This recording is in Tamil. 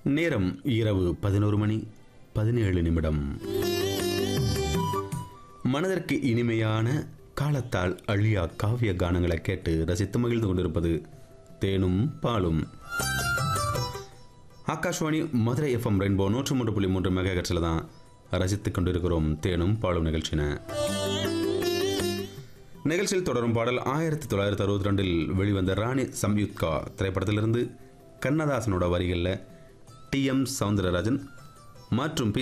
நேரம் இரவு பதினோரு மணி பதினேழு நிமிடம் மனதிற்கு இனிமையான காலத்தால் அழியா காவிய கானங்களை கேட்டு ரசித்து மகிழ்ந்து கொண்டிருப்பது தேனும் பாலும் ஆகாஷ்வாணி மதுரை எஃப்எம் ரெயின்போ நூற்று மூன்று புள்ளி மூன்று மெகா ஹெர்ட்ஸில் தான் ரசித்துக் கொண்டிருக்கிறோம் தேனும் பாலும் நிகழ்ச்சின நிகழ்ச்சியில் தொடரும் பாடல் ஆயிரத்தி தொள்ளாயிரத்தி அறுபத்தி ரெண்டில் வெளிவந்த ராணி சம்யுக்தா திரைப்படத்திலிருந்து கண்ணதாசனோட வரிகளில் டி எம் சவுந்தரராஜன் மற்றும் பி